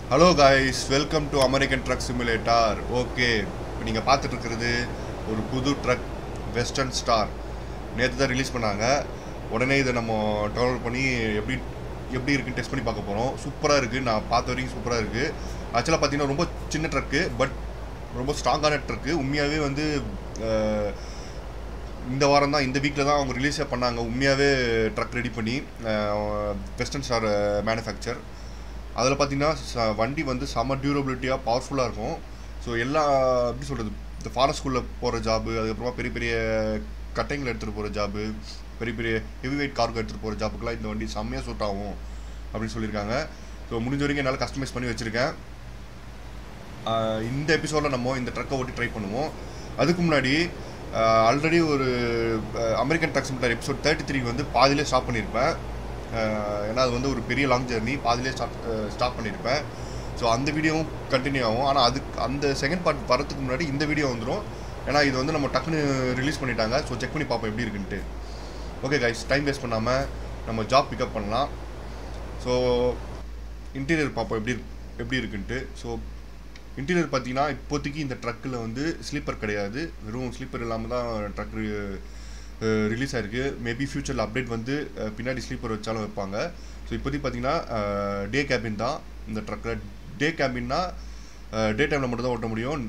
hello guys welcome to American truck simulator okay இப்போ நீங்கள் பார்த்துட்டு இருக்கிறது ஒரு புது ட்ரக் வெஸ்டர்ன் ஸ்டார் நேற்று தான் ரிலீஸ் பண்ணாங்க உடனே இதை நம்ம டவுன்லோட் பண்ணி எப்படி எப்படி இருக்குன்னு டெஸ்ட் பண்ணி பார்க்க போகிறோம் சூப்பராக இருக்குது நான் பார்த்த வரைக்கும் சூப்பராக இருக்குது ஆக்சுவலாக பார்த்தீங்கன்னா ரொம்ப சின்ன ட்ரக்கு பட் ரொம்ப ஸ்ட்ராங்கான ட்ரக்கு உண்மையாகவே வந்து அஹ், இந்த வாரம் தான் இந்த வீக்கில் தான் அவங்க ரிலீஸே பண்ணாங்க உண்மையாகவே ட்ரக் ரெடி பண்ணி வெஸ்டர்ன் ஸ்டார் மேனுஃபேக்சர் அதில் பார்த்தீங்கன்னா ச- வண்டி வந்து செம டியூரபிலிட்டியாக பவர்ஃபுல்லாக இருக்கும் ஸோ எல்லா எப்படி சொல்கிறது இந்த ஃபாரஸ்ட் ஸ்கூலில் போகிற ஜாபு அதுக்கப்புறமா பெரிய பெரிய கட்டைங்களை எடுத்துகிட்டு போகிற ஜாபு பெரிய பெரிய ஹெவி வெயிட் கார்கோ எடுத்துகிட்டு போகிற ஜாப்புக்கெலாம் இந்த வண்டி செம்மையாக சூட் ஆகும் அப்படின்னு சொல்லியிருக்காங்க ஸோ முடிஞ்ச வரைக்கும் என்னால் கஸ்டமைஸ் பண்ணி வச்சுருக்கேன் ஆஹ் இந்த எபிசோடில் நம்ம இந்த ட்ரக்கை ஓட்டி ட்ரை பண்ணுவோம் அதுக்கு முன்னாடி ஆல்ரெடி ஒரு American truck simulator episode thirty three வந்து பாதியிலே ஸ்டாப் பண்ணியிருப்பேன் ஆஹ் ஏன்னா அது வந்து ஒரு பெரிய லாங் ஜெர்னி பாதியிலே ஸ்டாப் ஸ்டாப் பண்ணியிருப்பேன் ஸோ அந்த வீடியோவும் கண்டினியூ ஆகும் ஆனால் அதுக்கு அந்த செகண்ட் பார்ட் வரதுக்கு முன்னாடி இந்த வீடியோ வந்துடும் ஏன்னா இது வந்து நம்ம டக்குன்னு ரிலீஸ் பண்ணிட்டாங்க ஸோ செக் பண்ணி பார்ப்போம் எப்படி இருக்குன்ட்டு ஓகே கைஸ் டைம் வேஸ்ட் பண்ணாமல் நம்ம ஜாப் பிக்கப் பண்ணலாம் ஸோ இன்டீரியர் பார்ப்போம் எப்படி இருக்கு- எப்படி இருக்குன்ட்டு ஸோ இன்டீரியர் பார்த்தீங்கன்னா இப்போதைக்கு இந்த ட்ரக்கில் வந்து ஸ்லீப்பர் கிடையாது வெறும் ஸ்லீப்பர் இல்லாமல் தான் ட்ரக் ரிலீஸ் ஆயிருக்கு மேபி ஃபியூச்சரில் அப்டேட் வந்து அஹ், பின்னாடி ஸ்லீப்பர் வச்சாலும் வைப்பாங்க ஸோ இப்போதைக்கு பார்த்தீங்கன்னா டே கேபின் தான் இந்த ட்ரக்கில் டே கேபின்னா டே டைமில் மட்டும் தான் ஓட்ட முடியும்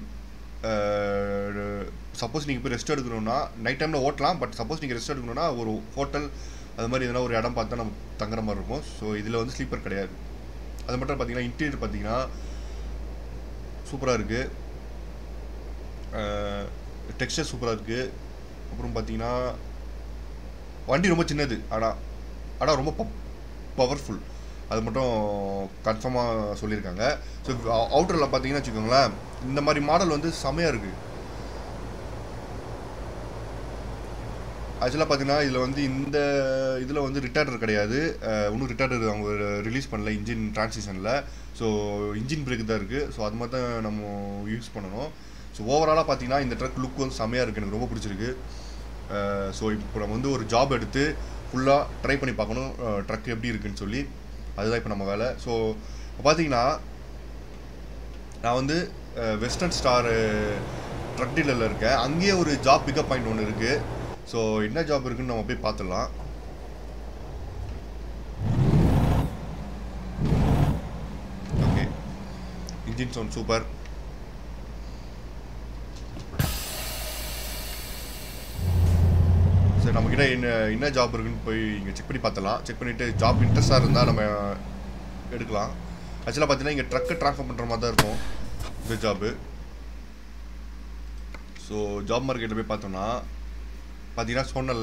சப்போஸ் நீங்கள் போய் ரெஸ்ட் எடுக்கணும்னா நைட் டைமில் ஓட்டலாம் பட் சப்போஸ் நீங்கள் ரெஸ்ட் எடுக்கணும்னா ஒரு ஹோட்டல் அது மாதிரி எதனா ஒரு இடம் பார்த்தா நம்ம தங்குற மாதிரி இருக்கும் ஸோ இதில் வந்து ஸ்லீப்பர் கிடையாது அது மட்டும் பார்த்தீங்கன்னா இன்டீரியர் பார்த்தீங்கன்னா சூப்பராக இருக்குது டெக்ஸ்டர் சூப்பராக இருக்குது அப்புறம் பார்த்தீங்கன்னா வண்டி ரொம்ப சின்னது ஆனால் ஆனால் ரொம்ப பவர்ஃபுல் அது மட்டும் கன்ஃபார்மாக சொல்லியிருக்காங்க ஸோ அவுட்டரில் பார்த்தீங்கன்னா வச்சுக்கோங்களேன் இந்த மாதிரி மாடல் வந்து செமையாக இருக்குது ஆக்சுவலாக பார்த்தீங்கன்னா இதில் வந்து இந்த இதில் வந்து ரிட்டார்டர் கிடையாது அஹ் இன்னும் ரிட்டார்டர் அவங்க ரிலீஸ் பண்ணல இன்ஜின் டிரான்சிஷனில் ஸோ இன்ஜின் பிரேக் தான் இருக்குது ஸோ அது மாதிரி தான் நம்ம யூஸ் பண்ணணும் ஸோ ஓவராலாக பார்த்தீங்கன்னா இந்த ட்ரக் லுக் வந்து செம்மையாக இருக்குது எனக்கு ரொம்ப பிடிச்சிருக்கு ஸோ இப்போ நம்ம வந்து ஒரு ஜாப் எடுத்து ஃபுல்லாக ட்ரை பண்ணி பார்க்கணும் ட்ரக் எப்படி இருக்குன்னு சொல்லி அதுதான் இப்போ நம்ம வேலை ஸோ பார்த்தீங்கன்னா நான் வந்து வெஸ்டர்ன் ஸ்டார் ட்ரக் டீலரில் இருக்கேன் அங்கேயே ஒரு ஜாப் பிக்கப் பாயிண்ட் ஒன்று இருக்குது ஸோ என்ன ஜாப் இருக்குன்னு நம்ம போய் பார்த்துடலாம் ஓகே இன்ஜின் சவுண்ட் சூப்பர் சரி நம்மக்கிட்ட என்ன என்ன ஜாப் இருக்குன்னு போய் இங்கே செக் பண்ணி பார்த்தலாம் செக் பண்ணிவிட்டு ஜாப் இன்ட்ரெஸ்டாக இருந்தால் நம்ம எடுக்கலாம் ஆக்சுவலாக பார்த்தீங்கன்னா இங்கே ட்ரக்கை ட்ரான்ஸ்ஃபர் பண்ணுற மாதிரி தான் இருக்கும் இந்த ஜாபு ஸோ ஜாப் மார்க்கெட்டில் போய் பார்த்தோம்னா பார்த்தீங்கன்னா சொன்னல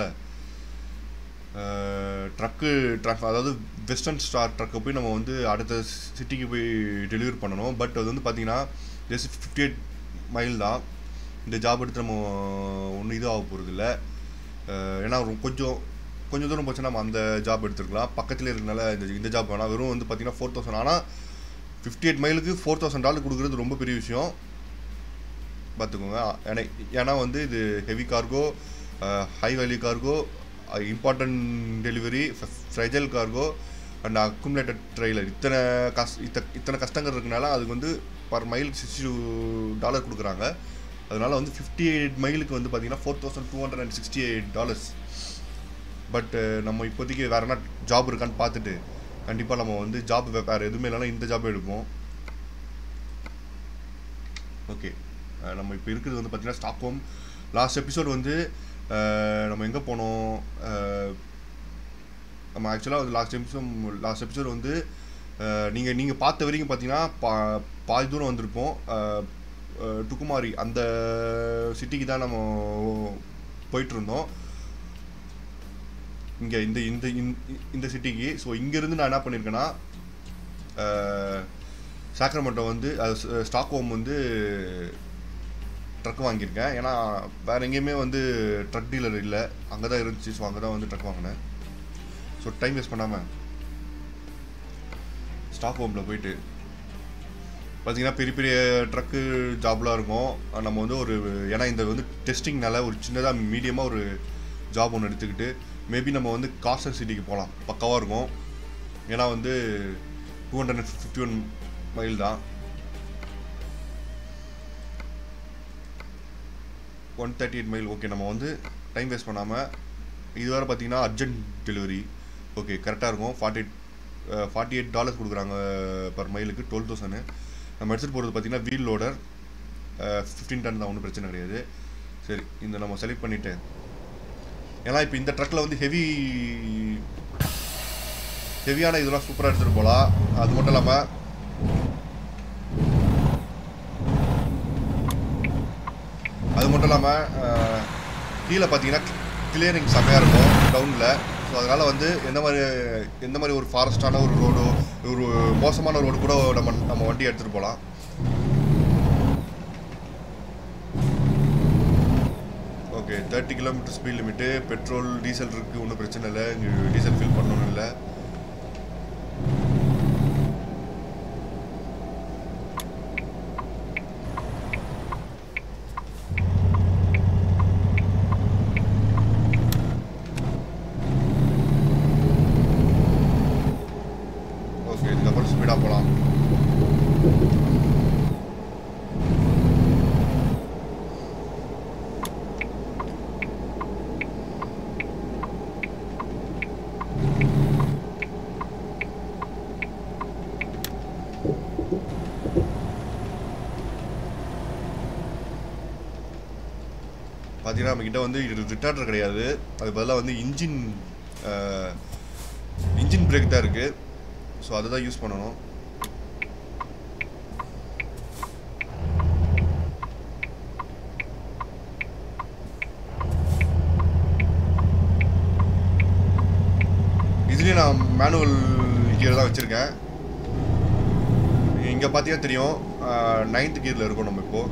ட்ரக்கு ட்ரக் அதாவது வெஸ்டர்ன் ஸ்டார் ட்ரக்கை போய் நம்ம வந்து அடுத்த சிட்டிக்கு போய் டெலிவரி பண்ணணும் பட் அது வந்து பார்த்தீங்கன்னா ஜஸ்ட் ஃபிஃப்டி எயிட் மைல் தான் இந்த ஜாப் எடுத்து நம்ம ஒன்றும் இது ஆக போகிறது இல்லை ஏன்னா ஒரு கொஞ்சம் கொஞ்சம் தூரம் போச்சுன்னா நம்ம அந்த ஜாப் எடுத்துருக்கலாம் பக்கத்தில் இருக்கனால இந்த இந்த ஜாப் வேணாம் வெறும் வந்து பார்த்தீங்கன்னா ஃபோர் தௌசண்ட் ஆனால் ஃபிஃப்டி எயிட் மைலுக்கு ஃபோர் தௌசண்ட் டாலர் கொடுக்குறது ரொம்ப பெரிய விஷயம் பார்த்துக்கோங்க ஏன்னா ஏன்னா வந்து இது heavy cargo high value cargo important delivery fragile cargo and accumulated trailer இத்தனை கஸ் இத்த இத்தனை கஷ்டங்கள் இருக்கனால அதுக்கு வந்து per mile sixty two dollar கொடுக்குறாங்க அதனால வந்து ஃபிஃப்டி எயிட் மைலுக்கு வந்து பார்த்தீங்கன்னா four thousand two hundred and sixty eight dollars but நம்ம இப்போதைக்கு வேற என்ன ஜாப் இருக்கான்னு பார்த்துட்டு கண்டிப்பாக நம்ம வந்து ஜாப் வேறு எதுவுமே இல்லைனா இந்த ஜாப் எடுப்போம் ஓகே நம்ம இப்போ இருக்கிறது வந்து பார்த்தீங்கன்னா ஸ்டாக்ஹோம் லாஸ்ட் எபிசோட் வந்து அஹ், நம்ம எங்கே போனோம் அஹ், நம்ம ஆக்சுவலாக வந்து லாஸ்ட் எபிசோட் லாஸ்ட் எபிசோட் வந்து நீங்கள் நீங்கள் பார்த்த வரைக்கும் பார்த்தீங்கன்னா பா பாதி தூரம் வந்திருப்போம் அஹ், அஹ், டுக்குமாரி அந்த சிட்டிக்கு தான் நம்ம போயிட்டு இருந்தோம் இங்கே இந்த இந்த இந்த- இந்த சிட்டிக்கு ஸோ இங்கேருந்து நான் என்ன பண்ணியிருக்கேன்னா சாக்ரமெண்டோ வந்து ஸ்டாக் ஹோம் வந்து ட்ரக் வாங்கியிருக்கேன் ஏன்னா வேறு எங்கேயுமே வந்து ட்ரக் டீலர் இல்லை அங்கே தான் இருந்துச்சு ஸோ அங்கே தான் வந்து ட்ரக் வாங்கினேன் ஸோ டைம் வேஸ்ட் பண்ணாமல் ஸ்டாக் ஹோமில் போயிட்டு பார்த்தீங்கன்னா பெரிய பெரிய ட்ரக்கு ஜாப்லாம் இருக்கும் நம்ம வந்து ஒரு ஏன்னா இந்த வந்து டெஸ்டிங்னால ஒரு சின்னதாக மீடியமாக ஒரு ஜாப் ஒன்று எடுத்துக்கிட்டு மேபி நம்ம வந்து காஸ்டர் சிட்டிக்கு போகலாம் பக்காவாக இருக்கும் ஏன்னா வந்து two hundred and fifty one mile தான் one thirty eight mile okay நம்ம வந்து டைம் வேஸ்ட் பண்ணாமல் இது வேறு பார்த்தீங்கன்னா அர்ஜென்ட் டெலிவரி ஓகே கரெக்டாக இருக்கும் forty eight forty eight dollars கொடுக்குறாங்க பர் மைலுக்கு டுவெல் தௌசண்ட் நம்ம எடுத்துகிட்டு போகிறது பார்த்தீங்கன்னா வீல் லோடர் ஃபிஃப்டீன் டன் தான் ஒன்றும் பிரச்சனை கிடையாது சரி இந்த நம்ம செலக்ட் பண்ணிவிட்டு ஏன்னா இப்போ இந்த ட்ரக்கில் வந்து ஹெவி ஹெவியான இதெல்லாம் சூப்பராக எடுத்துகிட்டு போகலாம் அது மட்டும் இல்லாமல் அது மட்டும் இல்லாமல் கீழே பார்த்தீங்கன்னா கிளியரிங் செம்மையாக இருக்கும் டவுனில் ஸோ அதனால் வந்து எந்த மாதிரி எந்த மாதிரி ஒரு ஃபாரஸ்டான ஒரு ரோடோ ஒரு மோசமான ரோடு கூட நம்ம நம்ம வண்டி எடுத்துகிட்டு போகலாம் okay thirty kilometre speed limit petrol diesel இருக்குது ஒன்றும் பிரச்சனை இல்லை இங்கே டீசல் ஃபில் பண்ணணும் இல்லை ஓகே இதுக்கப்புறம் ஸ்பீடாக போகலாம் பார்த்தீங்கன்னா நம்மக்கிட்ட வந்து இது ரிட்டார்டர் கிடையாது அது பதிலாக வந்து இன்ஜின் இன்ஜின் பிரேக் தான் இருக்குது ஸோ அதை தான் யூஸ் பண்ணணும் இதுலேயும் நான் மேனுவல் கியர் தான் வச்சுருக்கேன் இங்கே பார்த்தீங்கன்னா தெரியும் நைன்த் கியரில் இருக்கோம் நம்ம இப்போது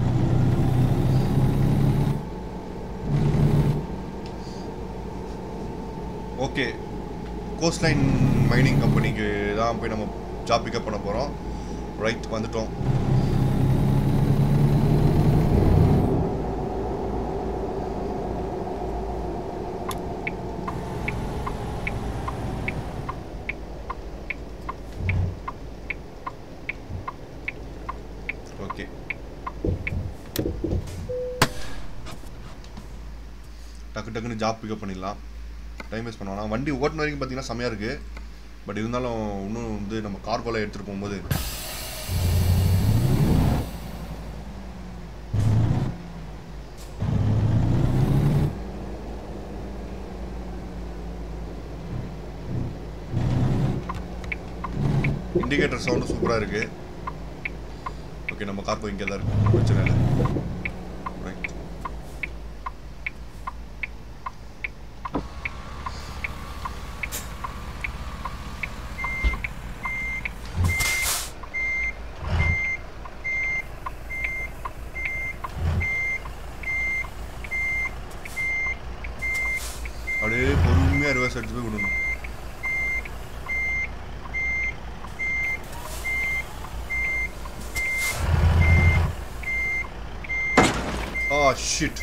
ஓகே கோஸ்ட்லைன் மைனிங் கம்பெனிக்கு தான் போய் நம்ம ஜாப் பிக்கப் பண்ண போகிறோம் ரைட் வந்துட்டோம் ஓகே டக்கு டக்குன்னு ஜாப் பிக்கப் பண்ணிடலாம் டைம் வேஸ்ட் பண்ணுவோம் வண்டி ஓட்டின வரைக்கும் பார்த்தீங்கன்னா செம்மையாக இருக்குது பட் இருந்தாலும் இன்னும் வந்து நம்ம கார்கோலாம் எடுத்துகிட்டு போகும்போது இண்டிகேட்டர் சவுண்டு சூப்பராக இருக்குது ஓகே நம்ம கார்கோ இங்கே தான் இருக்குது பிரச்சனை இல்லை ரைட் அப்படியே பொறுமையாக ரிவர்ஸ் எடுத்து போய் விடணும் ஆ ஷிட்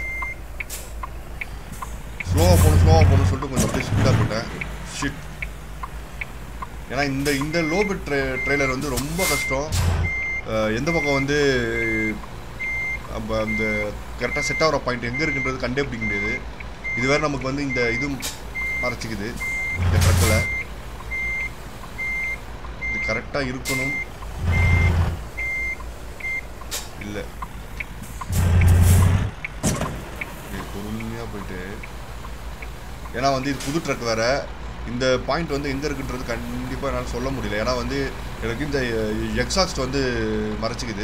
ஸ்லோவாக போகணும் ஸ்லோவாக போகணும்னு சொல்லிட்டு கொஞ்சம் அப்படியே ஸ்பீடாக போட்டேன் ஷிட் ஏன்னா இந்த இந்த லோபெட் ட்ரெ ட்ரெய்லர் வந்து ரொம்ப கஷ்டம் அஹ் எந்த பக்கம் வந்து நம்ம அந்த கரெக்டாக செட் ஆகிற பாயிண்ட் எங்கே இருக்குன்றது கண்டே பிடிக்க முடியாது இது வேறு நமக்கு வந்து இந்த இது மறைச்சிக்குது இந்த ட்ரக்கில் இது கரெக்டாக இருக்கணும் இல்லை பொறுமையாக போயிட்டு ஏன்னா வந்து இது புது ட்ரக் வேற இந்த பாயிண்ட் வந்து எங்கே இருக்குன்றது கண்டிப்பாக என்னால் சொல்ல முடியல ஏன்னா வந்து எனக்கு இந்த எக்ஸாஸ்ட் வந்து மறைச்சிக்குது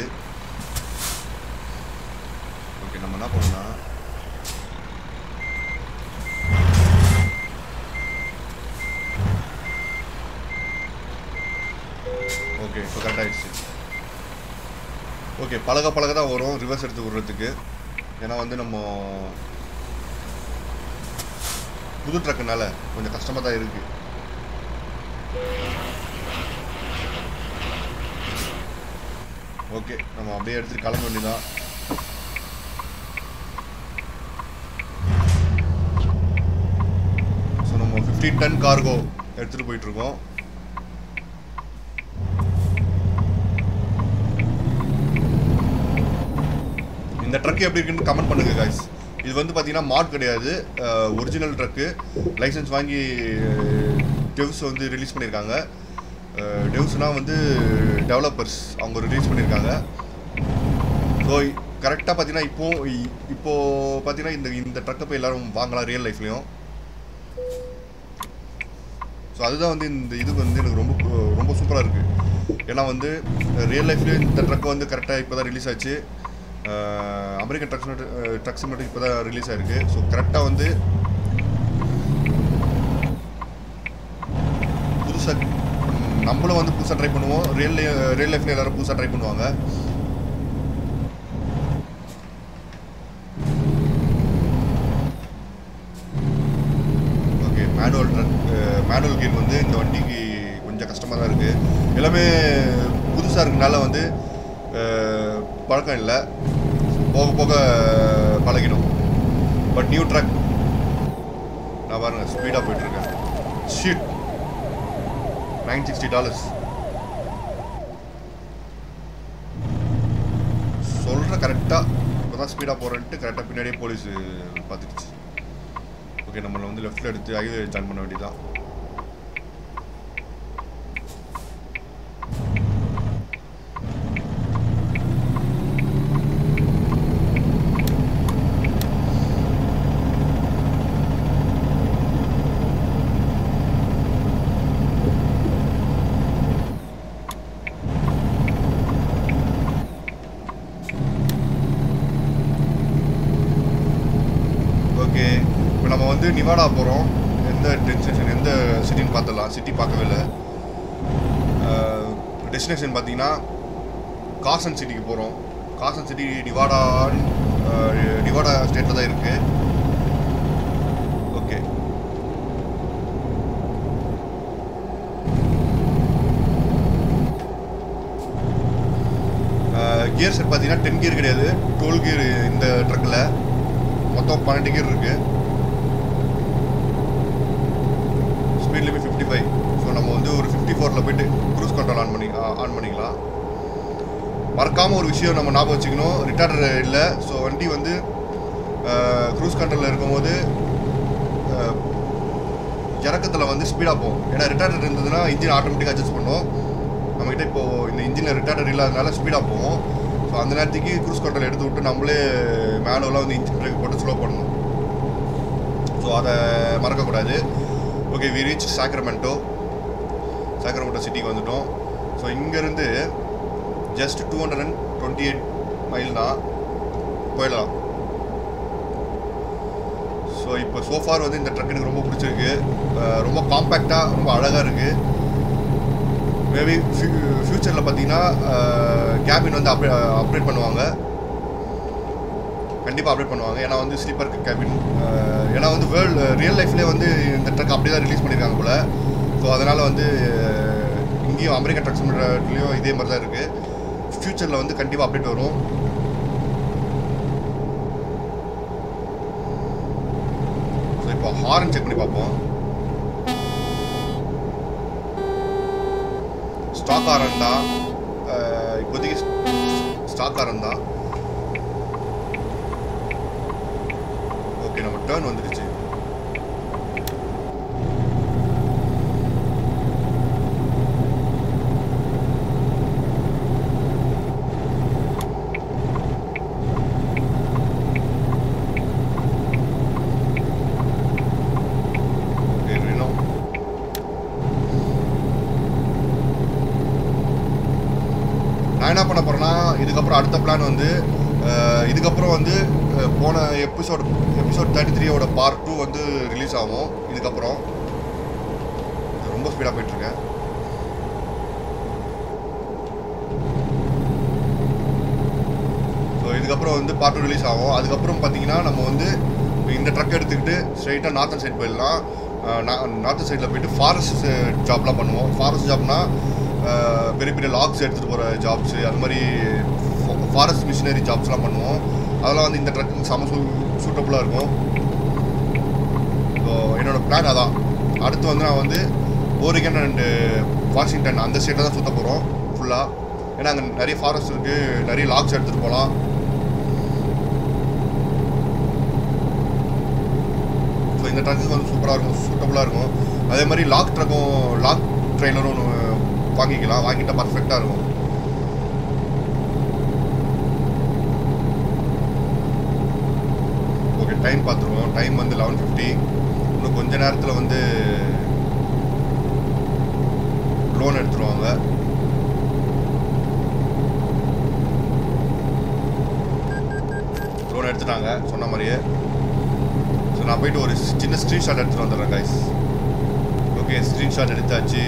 ஓகே நம்ம என்ன பண்ணோம்னா ஓகே இப்போ கரெக்ட் ஆயிடுச்சு ஓகே பழக பழக தான் வரும் ரிவர்ஸ் எடுத்து விடுறதுக்கு ஏன்னா வந்து நம்ம புது ட்ரக்குனால கொஞ்சம் கஷ்டமாக தான் இருக்கு ஓகே நம்ம அப்படியே எடுத்துட்டு கிளம்ப வேண்டியதான் ஸோ நம்ம ஃபிஃப்டீன் டன் கார்கோ எடுத்துகிட்டு போயிட்டுருக்கோம் இந்த ட்ரக் எப்படி இருக்குன்னு கமெண்ட் பண்ணுங்க guys இது வந்து பார்த்தீங்கன்னா மாட் கிடையாது ஒரிஜினல் ட்ரக்கு லைசன்ஸ் வாங்கி டெவ்ஸ் வந்து ரிலீஸ் பண்ணியிருக்காங்க டெவ்ஸ்னால் வந்து டெவலப்பர்ஸ் அவங்க ரிலீஸ் பண்ணியிருக்காங்க ஸோ கரெக்டாக பார்த்தீங்கன்னா இப்போ இ- இப்போ பார்த்தீங்கன்னா இந்த இந்த ட்ரக்கை போய் எல்லாரும் வாங்கலாம் ரியல் லைஃப்லையும் ஸோ அதுதான் வந்து இந்த இதுக்கு வந்து எனக்கு ரொம்ப ரொம்ப சூப்பராக இருக்குது ஏன்னா வந்து ரியல் லைஃப்லேயும் இந்த ட்ரக் வந்து கரெக்டாக இப்போ தான் ரிலீஸ் ஆச்சு அஹ் அமெரிக்கன் ட்ரக்ஸ் ட்ரக்ஸ் மட்டும் இப்போ தான் ரிலீஸ் ஆயிருக்கு ஸோ கரெக்டாக வந்து புதுசாக நம்மளும் வந்து புதுசாக ட்ரை பண்ணுவோம் ரியல் ரியல் லைஃப்ல எல்லாரும் புதுசாக ட்ரை பண்ணுவாங்க okay manual truck manual game வந்து இந்த வண்டிக்கு கொஞ்சம் கஷ்டமாக தான் இருக்குது எல்லாமே புதுசாக இருக்கனால வந்து அஹ், பழக்கம் இல்லை போக போக பழகிடும் பட் நியூ ட்ரக் நான் பாருங்க ஸ்பீடாக போயிட்டுருக்கேன் ஷீட் நைன் சிக்ஸ்டி டாலர்ஸ் சொல்கிற கரெக்டாக இப்போ தான் ஸ்பீடாக போகிறேன்ட்டு கரெக்டாக பின்னாடியே போலீஸ் பார்த்துடுச்சு ஓகே நம்மளை வந்து லெஃப்ட்டில் எடுத்து ஹைவே ஜாயின் பண்ண வேண்டியதான் ஓகே இப்போ நம்ம வந்து நிவாடா போகிறோம் எந்த டெஸ்டினேஷன் எந்த சிட்டின்னு பார்த்துடலாம் சிட்டி பார்க்கவே இல்லை டெஸ்டினேஷன் பார்த்தீங்கன்னா காசன் சிட்டிக்கு போகிறோம் காசன் சிட்டி நிவாடா நிவாடா ஸ்டேட்டில் தான் இருக்குது ஓகே கியர் செட் பார்த்தீங்கன்னா டென் கியர் கிடையாது டுவெல் கியர் இந்த ட்ரக்கில் மொத்தம் பன்னெண்டு கியர் இருக்கு speed limit fifty five so நம்ம வந்து ஒரு ஃபிஃப்டி ஃபோரில் போயிட்டு க்ரூஸ் கண்ட்ரோல் ஆன் பண்ணி ஆன் பண்ணிக்கலாம் மறக்காமல் ஒரு விஷயம் நம்ம ஞாபகம் வச்சுக்கணும் ரிட்டார்டர் இல்லை ஸோ வண்டி வந்து க்ரூஸ் கண்ட்ரோலில் இருக்கும்போது அஹ், இறக்கத்தில் வந்து ஸ்பீடாக போகும் ஏன்னா ரிட்டார்டர் இருந்ததுன்னா இன்ஜின் ஆட்டோமேட்டிக்காக அட்ஜஸ்ட் பண்ணும் நம்மகிட்ட இப்போது இந்த இன்ஜினில் ரிட்டார்டர் இல்லாதனால ஸ்பீடாக போகும் ஸோ அந்த நேரத்துக்கு க்ரூஸ் கண்ட்ரோல் எடுத்து விட்டு நம்மளே மேனுவலாக வந்து இன்ஜின் பிரேக் போட்டு ஸ்லோ பண்ணணும் ஸோ அதை மறக்கக்கூடாது okay we reach Sacramento Sacramento சிட்டிக்கு வந்துட்டோம் ஸோ இங்கேருந்து just two hundred and twenty eight mile தான் போயிடலாம் ஸோ இப்போ சோஃபார் வந்து இந்த ட்ரக் எனக்கு ரொம்ப பிடிச்சிருக்கு அஹ் ரொம்ப காம்பேக்டாக ரொம்ப அழகாக இருக்குது மேபி ஃப்யூச்சரில் பார்த்தீங்கன்னா கேபின் வந்து அப்டே அப்டேட் பண்ணுவாங்க கண்டிப்பாக அப்டேட் பண்ணுவாங்க ஏன்னா வந்து ஸ்லீப்பர் கேபின் ஏன்னா வந்து வேர்ல்டு ரியல் லைஃப்லேயே வந்து இந்த ட்ரக் அப்படியே தான் ரிலீஸ் பண்ணியிருக்காங்க போல் ஸோ அதனால் வந்து அஹ், இங்கேயும் அமெரிக்கன் ட்ரக்ஸ் மீட்டர்லேயும் இதே மாதிரி தான் இருக்குது ஃப்யூச்சரில் வந்து கண்டிப்பாக அப்டேட் வரும் ஸோ இப்போ ஹாரன் செக் பண்ணி பார்ப்போம் ஸ்டாக் ஆரன் தான் அஹ், இப்போதைக்கு ஸ்டாக் ஆரன் தான் ஓகே நம்ம டேர்ன் வந்துடுச்சு ஓகே ரெனோ நான் என்ன பண்ண போறேன்னா இதுக்கப்புறம் அடுத்த பிளான் வந்து அஹ், இதுக்கப்புறம் வந்து அஹ், போன எபிசோட் எபிசோட் தேர்ட்டி த்ரீயோட பார்ட் டூ வந்து ரிலீஸ் ஆகும் இதுக்கப்புறம் ரொம்ப ஸ்பீடாக போயிட்டுருக்கேன் ஸோ இதுக்கப்புறம் வந்து பார்ட் டூ ரிலீஸ் ஆகும் அதுக்கப்புறம் பார்த்தீங்கன்னா நம்ம வந்து இப்ப இந்த ட்ரக் எடுத்துக்கிட்டு ஸ்ட்ரைட்டாக நார்த்தன் சைட் போயிடலாம் நார்த்தன் சைடில் போயிட்டு ஃபாரஸ்ட் ஜாப்லாம் பண்ணுவோம் ஃபாரஸ்ட் ஜாப்னா பெரிய பெரிய லாக்ஸ் எடுத்துகிட்டு போகிற ஜாப்ஸு அது மாதிரி ஃபாரஸ்ட் மிஷினரி ஜாப்ஸ்லாம் பண்ணுவோம் அதெல்லாம் வந்து இந்த ட்ரக்கு செம சூ சூட்டபுளாக இருக்கும் ஸோ என்னோட பிளான் அதான் அடுத்து வந்து நான் வந்து ஓரிகன் அண்டு வாஷிங்டன் அந்த ஸ்டேட்டை தான் சுற்ற போகிறோம் ஃபுல்லாக ஏன்னா அங்கே நிறைய ஃபாரஸ்ட் இருக்குது நிறைய லாக்ஸ் எடுத்துகிட்டு போகலாம் இந்த ட்ரக்கு வந்து சூப்பராக இருக்கும் சூட்டபுளாக இருக்கும் அதே மாதிரி லாக் ட்ரக்கும் லாக் ட்ரெய்லரும் ஒன்று வாங்கிக்கலாம் வாங்கிட்டா பர்ஃபெக்டாக இருக்கும் ஓகே டைம் பார்த்துருவோம் டைம் வந்து லெவன் ஃபிஃப்டி இன்னும் கொஞ்ச நேரத்தில் வந்து லோன் எடுத்துருவாங்க லோன் எடுத்துட்டாங்க சொன்ன மாதிரியே ஸோ நான் போயிட்டு ஒரு சின்ன ஸ்க்ரீன்ஷாட் எடுத்துகிட்டு வந்துடுறேன் கைஸ் ஓகே ஸ்க்ரீன்ஷாட் எடுத்தாச்சு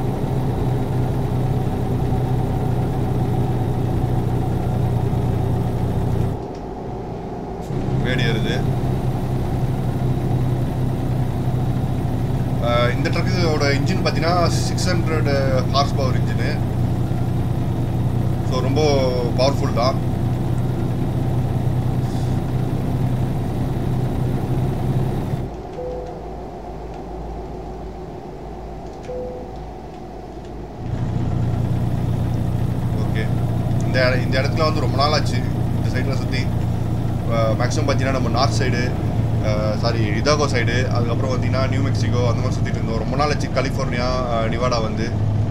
வேடி ஏறுது ஆஹ் இந்த ட்ரக்கோட இன்ஜின் பார்த்தீங்கன்னா six hundred horsepower engine so ரொம்ப பவர்ஃபுல் தான் ஓகே இந்த இட- இந்த இடத்துல வந்து ரொம்ப நாள் ஆச்சு இந்த சைடில் சுற்றி மேக்ஸிமம் பார்த்தீங்கன்னா நம்ம north side sorry Idaho side அதுக்கப்புறம் பார்த்தீங்கன்னா நியூ மெக்சிகோ அந்த மாதிரி சுற்றிட்டு இருந்தோம் ரொம்ப நாள் ஆச்சு கலிஃபோர்னியா அஹ், நிவாடா வந்து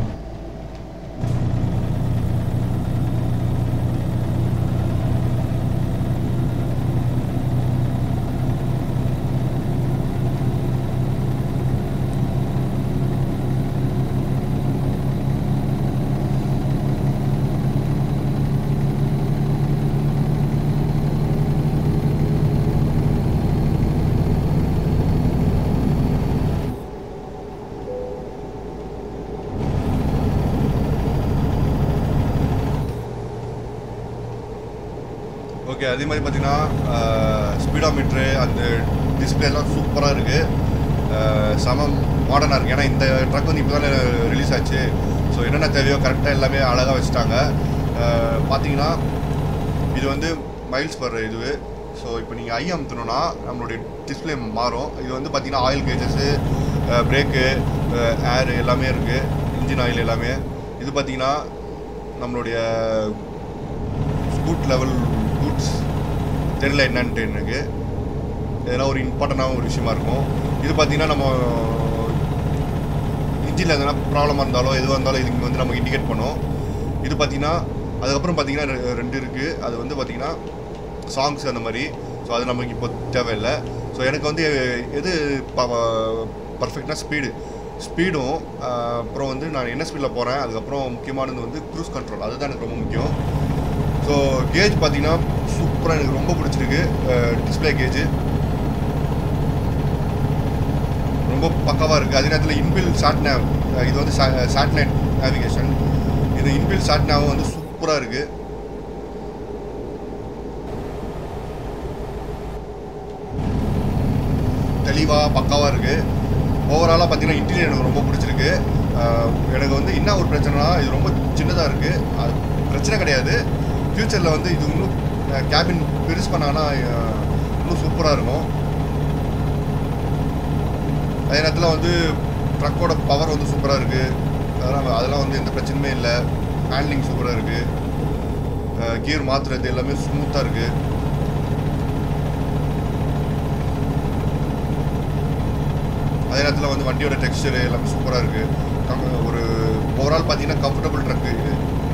ஓகே அதே மாதிரி பார்த்தீங்கன்னா ஸ்பீடோமீட்ரு அந்த டிஸ்பிளேலாம் சூப்பராக இருக்குது செம மாடர்னாக இருக்குது ஏன்னா இந்த ட்ரக் வந்து இப்போ தானே ரிலீஸ் ஆச்சு ஸோ என்னென்ன தேவையோ கரெக்டாக எல்லாமே அழகாக வச்சுட்டாங்க அஹ், பார்த்தீங்கன்னா இது வந்து மைல்ஸ் பர் இதுவு ஸோ இப்போ நீங்கள் ஐ அமுத்தணும்னா நம்மளுடைய டிஸ்பிளே மாறும் இது வந்து பார்த்தீங்கன்னா ஆயில் கேஜஸ்ஸு பிரேக்கு ஏர் எல்லாமே இருக்குது இன்ஜின் ஆயில் எல்லாமே இது பார்த்தீங்கன்னா நம்மளுடைய ஸ்கூட் லெவல் கூட்ஸ் தெரியல என்னன்ட்டு எனக்கு இதெல்லாம் ஒரு இம்பார்ட்டண்டான ஒரு விஷயமா இருக்கும் இது பார்த்தீங்கன்னா நம்ம இன்ஜினில் எதனா ப்ராப்ளமாக இருந்தாலோ எதுவாக இருந்தாலும் இது இங்கே வந்து நமக்கு இண்டிகேட் பண்ணும் இது பார்த்தீங்கன்னா அதுக்கப்புறம் பார்த்தீங்கன்னா ரெ- ரெண்டு இருக்குது அது வந்து பார்த்தீங்கன்னா சாங்ஸ் அந்த மாதிரி ஸோ அது நமக்கு இப்போ தேவையில்லை ஸோ எனக்கு வந்து எது பர்ஃபெக்டாக ஸ்பீடு ஸ்பீடும் அப்புறம் வந்து நான் என்ன ஸ்பீடில் போகிறேன் அதுக்கப்புறம் முக்கியமானது வந்து க்ரூஸ் கண்ட்ரோல் அதுதான் எனக்கு ரொம்ப முக்கியம் ஸோ கேஜ் பார்த்தீங்கன்னா சூப்பராக எனக்கு ரொம்ப பிடிச்சிருக்கு டிஸ்பிளே கேஜ் ரொம்ப பக்காவாக இருக்குது அதே நேரத்தில் இன்பில் சாட் நேவ் இது வந்து சேட்டலைட் நேவிகேஷன் இது இன்பில் சாட் நேவ் வந்து சூப்பராக இருக்குது தெளிவாக பக்காவாக இருக்குது ஓவராலாக பார்த்தீங்கன்னா இன்டீரியர் எனக்கு ரொம்ப பிடிச்சிருக்கு அஹ் எனக்கு வந்து என்ன ஒரு பிரச்சனைனா இது ரொம்ப சின்னதாக இருக்குது அது பிரச்சனை கிடையாது ஃப்யூச்சரில் வந்து இது இன்னும் கேபின் பெருசு பண்ணாங்கன்னா அஹ், இன்னும் சூப்பராக இருக்கும் அதே நேரத்தில் வந்து ட்ரக்கோட பவர் வந்து சூப்பராக இருக்குது அதெல்லாம் அதெல்லாம் வந்து எந்த பிரச்சனையுமே இல்லை ஹேண்ட்லிங் சூப்பராக இருக்குது கியர் மாற்றுறது எல்லாமே ஸ்மூத்தாக இருக்குது அதே நேரத்தில் வந்து வண்டியோட டெக்ஸ்டர் எல்லாமே சூப்பராக இருக்குது ஒரு ஓவரால் பார்த்தீங்கன்னா கம்ஃபர்டபுள் ட்ரக்கு இது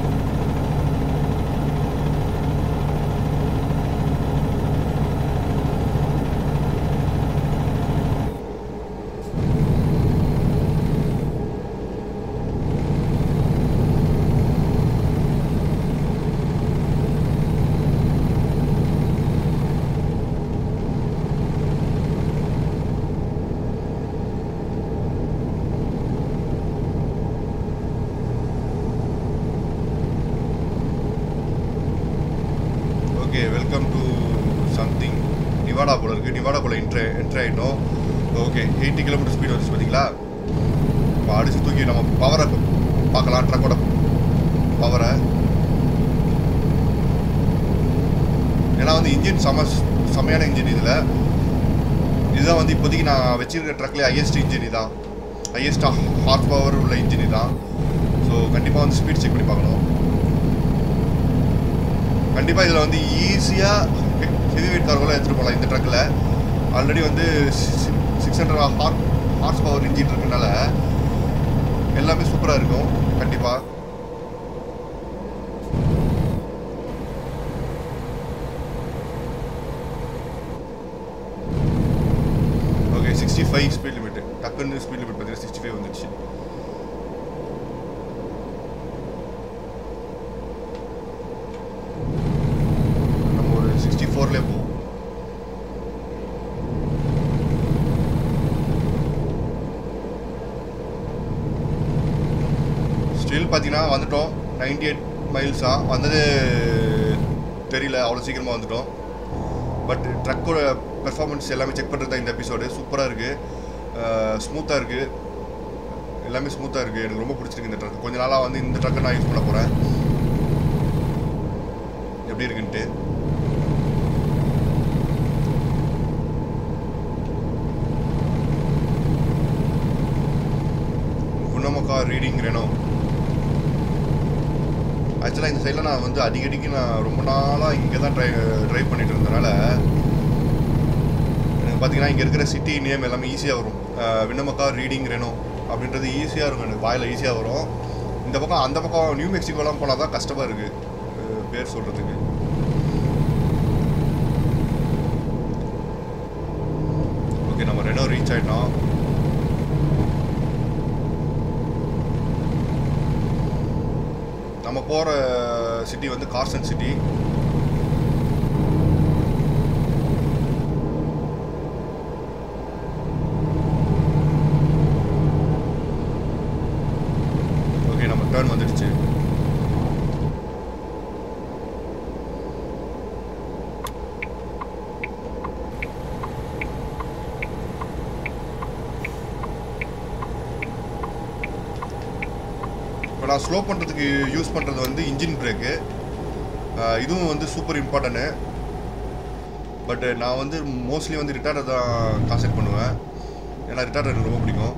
okay welcome to something Nevada போல இருக்குது நிவாடா போல என்ட்ரு என்ட்ரு ஆகிட்டோம் ஓகே எயிட்டி கிலோமீட்டர் ஸ்பீட் வந்துச்சு பார்த்தீங்களா இப்போ அடிச்சு தூக்கி நம்ம பவரை பார்க்கலாம் ட்ரக்கோட பவரை ஏன்னா வந்து இன்ஜின் செம செமையான இன்ஜின் இதில் இதுதான் வந்து இப்போதைக்கு நான் வச்சிருக்க ட்ரக்லேயே ஹையஸ்ட் இன்ஜின் இதான் ஹையஸ்ட் ஹார்ஸ் பவர் உள்ள இன்ஜின் இதான் ஸோ கண்டிப்பாக வந்து ஸ்பீட் செக் பண்ணி பார்க்கணும் கண்டிப்பாக இதில் வந்து ஈஸியாக ஹெவி வெயிட் கார்கோலாம் எடுத்துகிட்டு போகலாம் இந்த ட்ரக்கில் ஆல்ரெடி வந்து சிக்ஸ் ஹண்ட்ரட் ஹார் ஹார்ஸ் பவர் இன்ஜின் இருக்கனால எல்லாமே சூப்பராக இருக்கும் கண்டிப்பாக okay sixty five speed limit டக்குன்னு ஸ்பீட் லிமிட் பார்த்தீங்கன்னா சிக்ஸ்டி ஃபைவ் வந்துச்சு நம்ம ஒரு சிக்ஸ்டி ஃபோர்லேயே போவோம் ஸ்டில் பார்த்தீங்கன்னா வந்துட்டோம் நைன்டி எயிட் மைல்ஸாக வந்தது தெரியல அவ்வளோ சீக்கிரமாக வந்துட்டோம் பட் ட்ரக்கோட பெர்ஃபார்மன்ஸ் எல்லாமே செக் பண்ணுறது தான் இந்த எபிசோடு சூப்பராக இருக்குது ஸ்மூத்தாக இருக்குது எல்லாமே ஸ்மூத்தாக இருக்குது எனக்கு ரொம்ப பிடிச்சிருக்கு இந்த ட்ரக் கொஞ்ச நாளாக வந்து இந்த ட்ரக்கை நான் யூஸ் பண்ண போகிறேன் எப்படி இருக்குன்ட்டு குணமக்கா ரீடிங் ரெனோ ஆக்சுவலாக இந்த சைடில் நான் வந்து அடிக்கடிக்கு நான் ரொம்ப நாளாக இங்கே தான் ட்ரை ட்ரைவ் பண்ணிட்டு இருந்தனால எனக்கு பார்த்தீங்கன்னா இங்கே இருக்கிற சிட்டி நேம் எல்லாமே ஈஸியாக வரும் அஹ் விண்ணமக்கா ரீடிங் ரெனோ அப்படின்றது ஈஸியாக இருக்கும் எனக்கு வாயில் ஈஸியாக வரும் இந்த பக்கம் அந்த பக்கம் நியூ மெக்சிகோலாம் போனால் தான் கஷ்டமாக இருக்குது பேர் சொல்கிறதுக்கு ஓகே நம்ம ரெனோ ரீச் ஆகிட்டோம் நம்ம போகிற சிட்டி வந்து கார்சன் சிட்டி ஓகே நம்ம டேர்ன் வந்துடுச்சு இப்போ நான் ஸ்லோ பண்ணுறதுக்கு யூஸ் பண்ணுறது வந்து இன்ஜின் பிரேக்கு இதுவும் வந்து சூப்பர் இம்பார்ட்டன்ட்டு பட் நான் வந்து மோஸ்ட்லி வந்து ரிட்டார்டை தான் கான்சென்ட் பண்ணுவேன் ஏன்னா ரிட்டார்டர் எனக்கு ரொம்ப பிடிக்கும்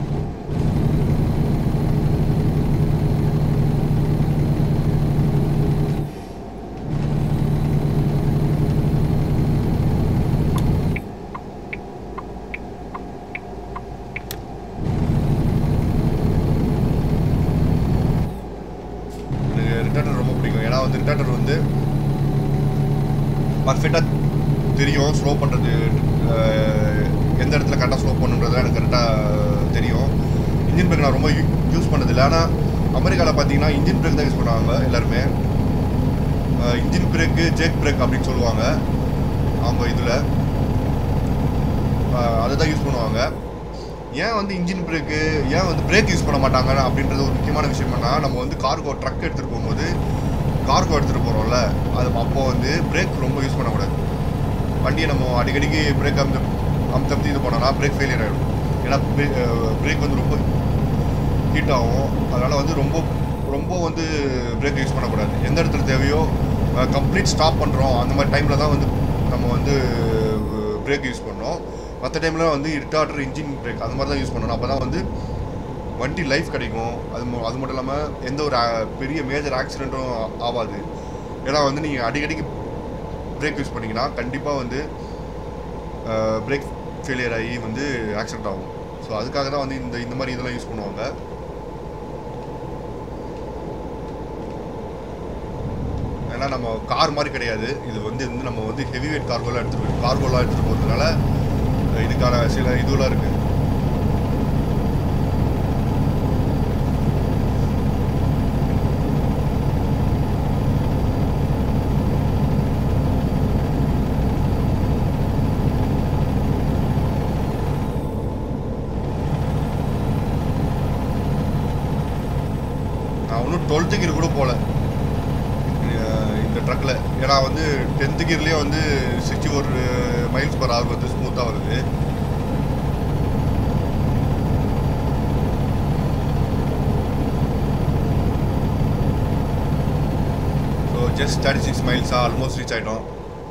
எனக்கு ரிட்டார்டர் ரொம்ப பிடிக்கும் ஏன்னா வந்து ரிட்டார்டர் வந்து பர்ஃபெக்டாக தெரியும் ஸ்லோ பண்ணுறது எந்த இடத்துல கரெக்டாக ஸ்லோ பண்ணுன்றது எனக்கு கரெக்டாக தெரியும் இன்ஜின் பிரேக் நான் ரொம்ப யூஸ் பண்ணதில்லை ஆனால் அமெரிக்காவில் பார்த்தீங்கன்னா இன்ஜின் பிரேக் தான் யூஸ் பண்ணுவாங்க எல்லாருமே இன்ஜின் பிரேக்கு ஜேக் பிரேக் அப்படின்னு சொல்லுவாங்க அவங்க இதில் அதை தான் யூஸ் பண்ணுவாங்க ஏன் வந்து இன்ஜின் பிரேக்கு ஏன் வந்து பிரேக் யூஸ் பண்ண மாட்டாங்க அப்படின்றது ஒரு முக்கியமான விஷயம் என்னன்னா நம்ம வந்து கார்கோ ட்ரக் எடுத்துகிட்டு போகும்போது கார்கோ எடுத்துகிட்டு போகிறோம்ல அது அப்போ வந்து பிரேக் ரொம்ப யூஸ் பண்ணக்கூடாது வண்டியை நம்ம அடிக்கடிக்கு பிரேக் அமுத்த அமுத்தமுத்தி இது பண்ணோம்னா பிரேக் ஃபெயிலியர் ஆகிடும் ஏன்னா பிரேக் வந்து ரொம்ப ஹீட் ஆகும் அதனால் வந்து ரொம்ப ரொம்ப வந்து பிரேக் யூஸ் பண்ணக்கூடாது எந்த இடத்துல தேவையோ கம்ப்ளீட் ஸ்டாப் பண்ணுறோம் அந்த மாதிரி டைமில் தான் வந்து நம்ம வந்து பிரேக் யூஸ் பண்ணோம் மற்ற டைமில் வந்து ரிட்டார்டர் இன்ஜின் பிரேக் அந்த மாதிரி தான் யூஸ் பண்ணணும் அப்போ தான் வந்து வண்டி லைஃப் கிடைக்கும் அது மு- அது மட்டும் இல்லாமல் எந்த ஒரு ஆ- பெரிய மேஜர் ஆக்சிடெண்ட்டும் ஆகாது ஏன்னா வந்து நீங்கள் அடிக்கடிக்கு பிரேக் யூஸ் பண்ணீங்கன்னா கண்டிப்பாக வந்து பிரேக் ஃபெயிலியர் ஆகி வந்து ஆக்சிடென்ட் ஆகும் ஸோ அதுக்காக தான் வந்து இந்த இந்த மாதிரி இதெல்லாம் யூஸ் பண்ணுவாங்க ஏன்னா நம்ம கார் மாதிரி கிடையாது இது வந்து வந்து நம்ம வந்து ஹெவி வெயிட் கார்கோலாம் எடுத்துகிட்டு கார்கோலாம் எடுத்துகிட்டு போகிறதுனால இதுக்கான சில இதுலாம் இருக்குது நான் இன்னும் டுவெல்த்து கியர் கூட போகல அஹ் இந்த ட்ரக்கில் ஏன்னா வந்து டென்த்து கியர்லேயே வந்து சிக்ஸ்டி ஒரு மைல்ஸ் பர் ஹவர் வந்து ஸ்மூத்தாக வருது ஸோ ஜஸ்ட் தேர்ட்டி சிக்ஸ் மைல்ஸாக ஆல்மோஸ்ட் ரீச் ஆகிட்டோம்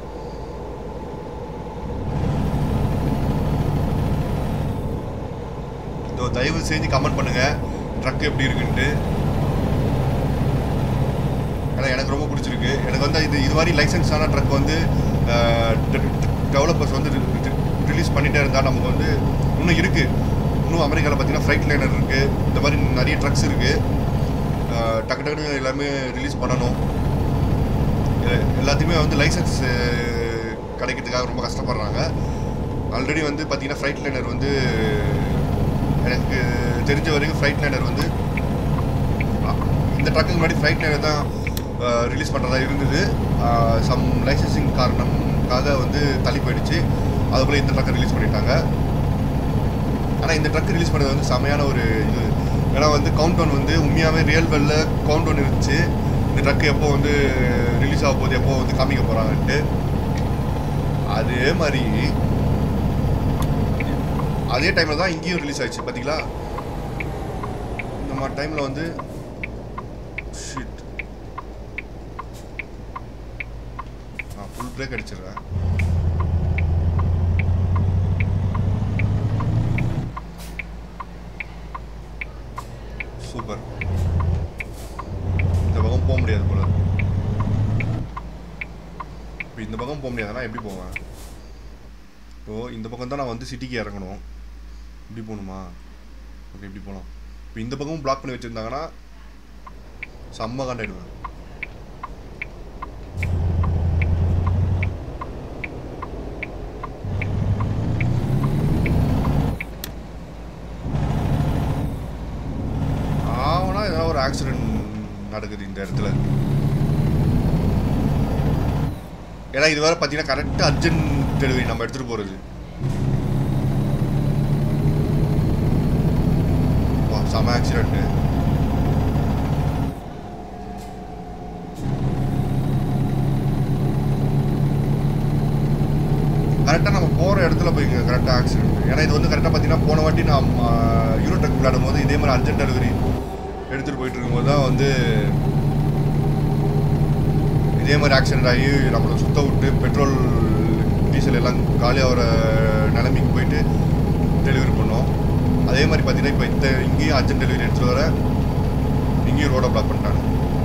இதோ தயவு செஞ்சு கமெண்ட் பண்ணுங்க ட்ரக் எப்படி இருக்குன்ட்டு ஏன்னா எனக்கு ரொம்ப பிடிச்சிருக்கு எனக்கு வந்து இது இது மாதிரி லைசன்ஸ் ஆன ட்ரக் வந்து டெவலப்பர்ஸ் வந்து ரிலீஸ் பண்ணிகிட்டே இருந்தால் நமக்கு வந்து இன்னும் இருக்குது இன்னும் அமெரிக்காவில் பார்த்தீங்கன்னா ஃப்ளைட் லைனர் இருக்குது இந்த மாதிரி நிறைய ட்ரக்ஸ் இருக்குது டக்கு டக்குன்னு எல்லாமே ரிலீஸ் பண்ணணும் எ- எல்லாத்தையுமே வந்து லைசன்ஸ் கிடைக்கிறதுக்காக ரொம்ப கஷ்டப்படுறாங்க ஆல்ரெடி வந்து பார்த்தீங்கன்னா ஃப்ளைட் லைனர் வந்து எனக்கு தெரிஞ்ச வரைக்கும் ஃப்ளைட் லைனர் வந்து அ, இந்த ட்ரக்குக்கு முன்னாடி ஃப்ளைட் லைனர் தான் ரிலீஸ் பண்ணுறதா இருந்தது சம் லைசன்சிங் காரணம்காக வந்து தள்ளி போயிடுச்சு அதுபோல் இந்த ட்ரக்கை ரிலீஸ் பண்ணிட்டாங்க ஆனால் இந்த ட்ரக் ரிலீஸ் பண்ணது வந்து செமையான ஒரு இது ஏன்னா வந்து கவுண்ட் டவுன் வந்து உண்மையாகவே ரியல் வெல்ல கவுண்ட் டவுன் இருந்துச்சு இந்த ட்ரக் எப்போ வந்து ரிலீஸ் ஆக போகுது எப்போ வந்து காமிக்க போகிறாங்கன்ட்டு அதே மாதிரி அதே டைமில் தான் இங்கேயும் ரிலீஸ் ஆயிடுச்சு பார்த்தீங்களா இந்த மாதிரி டைமில் வந்து ஷிட் நான் ஃபுல் பிரேக் அடிச்சிடுறேன் சூப்பர் இந்த பக்கம் போக முடியாது போல இப்போ இந்த பக்கம் போக முடியாதுன்னா எப்படி போவேன் இப்போ இந்த பக்கம் தான் நான் வந்து சிட்டிக்கு இறங்கணும் இப்படி போகணுமா ஓகே இப்படி போகலாம் இப்போ இந்த பக்கமும் பிளாக் பண்ணி வச்சுருந்தாங்கன்னா செம்ம கண்டாயிடுவேன் ஆவனா ஏதாவது ஒரு ஆக்சிடென்ட் நடக்குது இந்த இடத்துல ஏன்னா இது வேற பார்த்தீங்கன்னா கரெக்டாக அர்ஜென்ட் டெலிவரி நம்ம எடுத்துகிட்டு போகிறது வா செம ஆக்சிடென்ட்டு கரெக்டாக நம்ம போகிற இடத்துல போய் கரெக்டாக ஆக்சிடென்ட் ஏன்னா இது வந்து கரெக்டாக பார்த்தீங்கன்னா போன வாட்டி நான் யூரோ ட்ரக் விளையாடும் போது இதே மாதிரி அர்ஜென்ட் டெலிவரி எடுத்துகிட்டு போயிட்டு இருக்கும்போது தான் வந்து இதே மாதிரி ஆக்சிடென்ட் ஆகி நம்மளை சுத்த விட்டு பெட்ரோல் டீசல் எல்லாம் காலியாகிற நிலைமைக்கு போயிட்டு டெலிவரி பண்ணோம் அதே மாதிரி பார்த்தீங்கன்னா இப்போ இந்த இங்கேயும் அர்ஜென்ட் டெலிவரி எடுத்துகிட்டு வர இங்கேயும் ரோடை பிளாக் பண்ணிட்டாங்க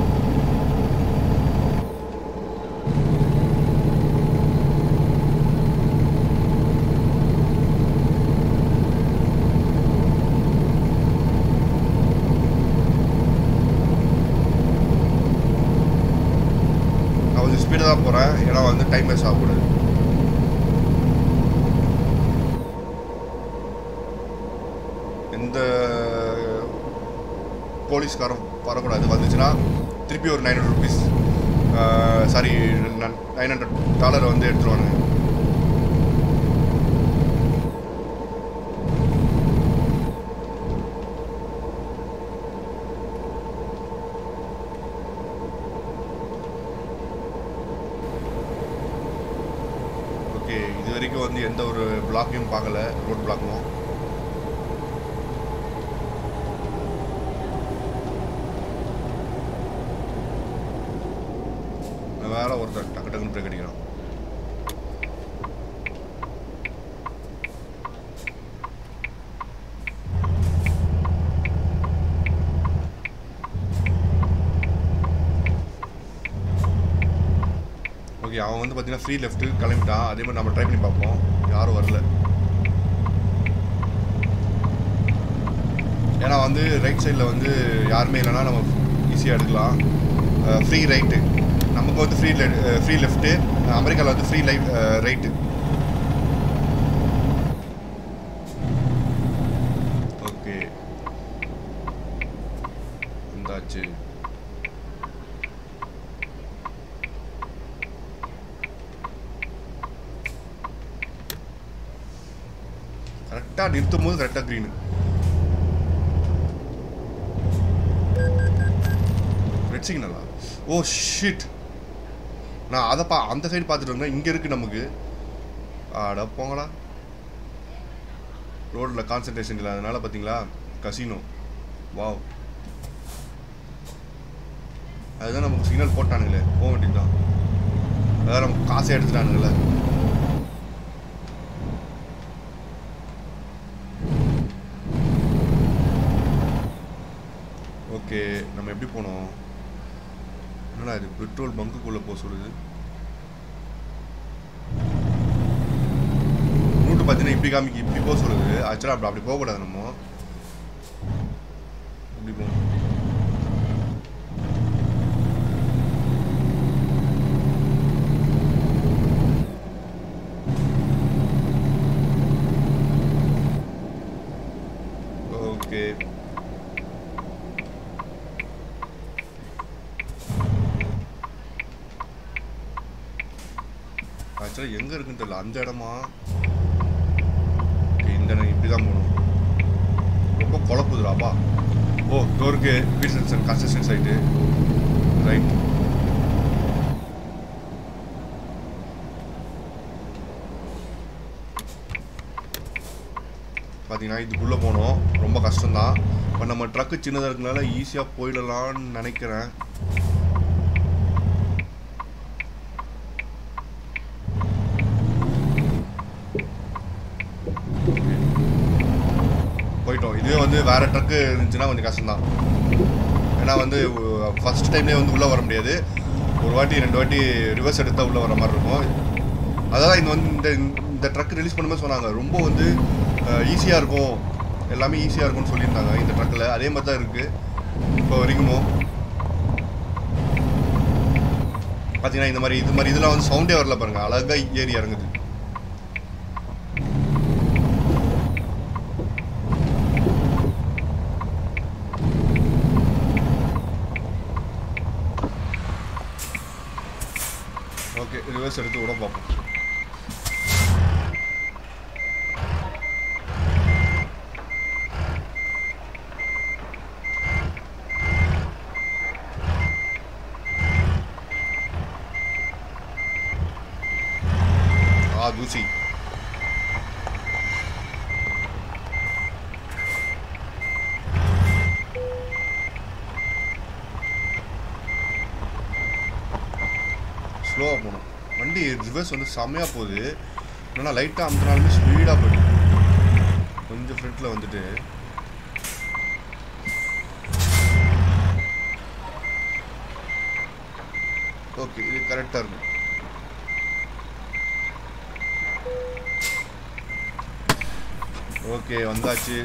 நான் கொஞ்சம் ஸ்பீடாக தான் போகிறேன் ஏன்னா வந்து டைம் வேஸ்ட் ஆகக்கூடாது எந்த போலீஸ்காரம் வரக்கூடாது வந்துச்சுன்னா திருப்பி ஒரு nine hundred rupees sorry nine hundred டாலரை வந்து எடுத்துருவானுங்க ஓகே இது வரைக்கும் வந்து எந்த ஒரு பிளாக்கையும் பார்க்கல ரோட் பிளாக்கும் வேற ஒருத்தர் டக்கு டக்குன்னு பிரேக் அடிக்கிறான் ஓகே அவன் வந்து பார்த்தீங்கன்னா ஃப்ரீ லெஃப்ட்டு கிளம்பிட்டான் அதே மாதிரி நம்ம ட்ரை பண்ணி பார்ப்போம் யாரும் வரல ஏன்னா வந்து ரைட் சைடில் வந்து யாருமே இல்லைன்னா நம்ம ஈஸியாக எடுக்கலாம் ஃப்ரீ ரைட்டு நமக்கு வந்து ஃப்ரீ ஃப்ரீ லெஃப்ட்டு அமெரிக்காவில் வந்து ஃப்ரீ லைட் ரைட்டு ஓகே வந்தாச்சு கரெக்டாக நிறுத்தும் போது கரெக்டாக க்ரீனு ரெட் சிக்னலா ஓ ஷிட் நான் அதை பா அந்த சைடு பார்த்துட்டு இருந்தேன் இங்கே இருக்குது நமக்கு ஆட போங்கடா ரோட்டில் கான்சன்ட்ரேஷன் இல்லை அதனால பார்த்தீங்களா கசினோ வாவ் அதுதான் நமக்கு சிக்னல் போட்டானுங்களே போக வேண்டியதுதான் அதான் நமக்கு காசை எடுத்துட்டானுங்களே ஓகே நம்ம எப்படி போனோம் என்னடா இது பெட்ரோல் பங்குக்குள்ளே போக சொல்லுது நூற்று பார்த்தீங்கன்னா இப்படி காமிக்கு இப்படி போக சொல்லுது ஆக்சுவலாக அப்படி அப்படி போகக்கூடாது நம்ம இப்படி போகணும் ஓகே ஆக்சுவலாக எங்கே இருக்குன்னு தெரியல அந்த இடமா Okay, இந்த இடம் இப்படி தான் போகணும் ரொம்ப குழப்புதுடாப்பா ஓ டோருக்கு பீசன்சன் கன்ஸ்ட்ரக்ஷன் சைட்டு ரைட் பார்த்தீங்கன்னா இதுக்குள்ளே போனோம் ரொம்ப கஷ்டம்தான் இப்போ நம்ம ட்ரக்கு சின்னதாக இருக்கனால ஈஸியாக போயிடலாம்னு நினைக்கிறேன் போயிட்டோம் இதுவே வந்து வேற ட்ரக்கு இருந்துச்சுன்னா கொஞ்சம் கஷ்டம்தான் ஏன்னா வந்து ஃபர்ஸ்ட் டைம்லேயே வந்து உள்ளே வர முடியாது ஒரு வாட்டி ரெண்டு வாட்டி ரிவர்ஸ் எடுத்தால் உள்ளே வர மாதிரி இருக்கும் அதான் இந்த வந்து இந்த இந்த ட்ரக் ரிலீஸ் பண்ணும்போது சொன்னாங்க ரொம்ப வந்து ஈஸியாக இருக்கும் எல்லாமே ஈஸியாக இருக்கும்னு சொல்லியிருந்தாங்க இந்த ட்ரக்கில் அதே மாதிரி தான் இருக்குது இப்போ வரைக்குமோ பார்த்தீங்கன்னா இந்த மாதிரி இது மாதிரி இதெல்லாம் வந்து சவுண்டே வரல பாருங்க அழகாக ஏறி இறங்குது ஓகே ரிவர்ஸ் எடுத்து விட பார்ப்போம் ஆ தூசி ஸ்லோவாக போகணும் வண்டி ரிவர்ஸ் வந்து செம்மையாக போகுது என்னன்னா லைட்டாக அமுத்தினாலுமே ஸ்பீடாக போயிடும் கொஞ்சம் ஃப்ரண்ட்டில் வந்துட்டு ஓகே இது கரெக்டாக இருக்கும் ஓகே வந்தாச்சு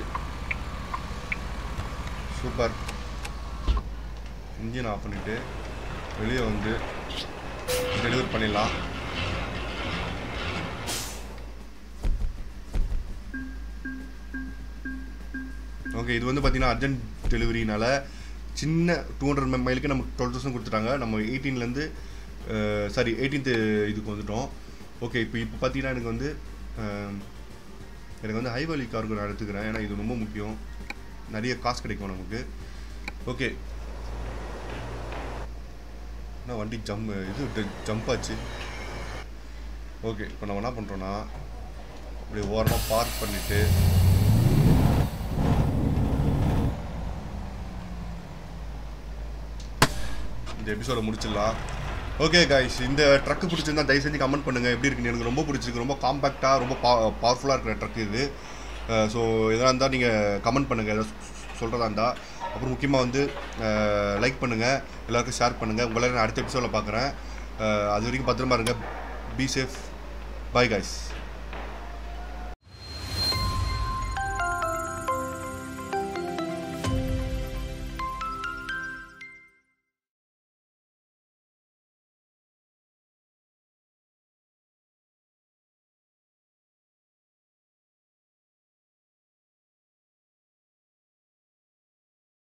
சூப்பர் இன்ஜின் ஆஃப் பண்ணிவிட்டு வெளியே வந்து டெலிவரி பண்ணிடலாம் ஓகே இது வந்து பார்த்தீங்கன்னா அர்ஜென்ட் டெலிவரினால சின்ன டூ ஹண்ட்ரட் மைலுக்கு நமக்கு டுவெல் தௌசண்ட் கொடுத்துட்டாங்க நம்ம எயிட்டீன்லேருந்து சாரி எயிட்டீன்த்து இதுக்கு வந்துட்டோம் ஓகே இப்போ இப்போ பார்த்தீங்கன்னா எனக்கு வந்து அஹ், எனக்கு வந்து ஹை வேலி கார்கோ நான் எடுத்துக்கிறேன் ஏன்னா இது ரொம்ப முக்கியம் நிறைய காசு கிடைக்கும் நமக்கு ஓகே என்ன வண்டி ஜம் இது ஜம்ப் ஆச்சு ஓகே இப்போ நம்ம என்ன பண்ணுறோன்னா இப்படி ஓரமாக பார்க் பண்ணிவிட்டு இந்த எபிசோட முடிச்சிடலாம் ஓகே கைஸ் இந்த ட்ரக்கு பிடிச்சிருந்தா தயவு செஞ்சு கமெண்ட் பண்ணுங்கள் எப்படி இருக்குன்னு எனக்கு ரொம்ப பிடிச்சிருக்கு ரொம்ப காம்பேக்டாக ரொம்ப பா பவர்ஃபுல்லாக இருக்கிற ட்ரக் இது ஸோ எதனா இருந்தால் நீங்கள் கமெண்ட் பண்ணுங்கள் எதாவது சொல்கிறதா இருந்தால் அப்புறம் முக்கியமாக வந்து லைக் பண்ணுங்கள் எல்லாருக்கும் ஷேர் பண்ணுங்கள் உங்களை நான் அடுத்த எபிசோடில் பார்க்குறேன் அது வரைக்கும் பத்திரமா இருங்க பி சேஃப் பை கைஸ்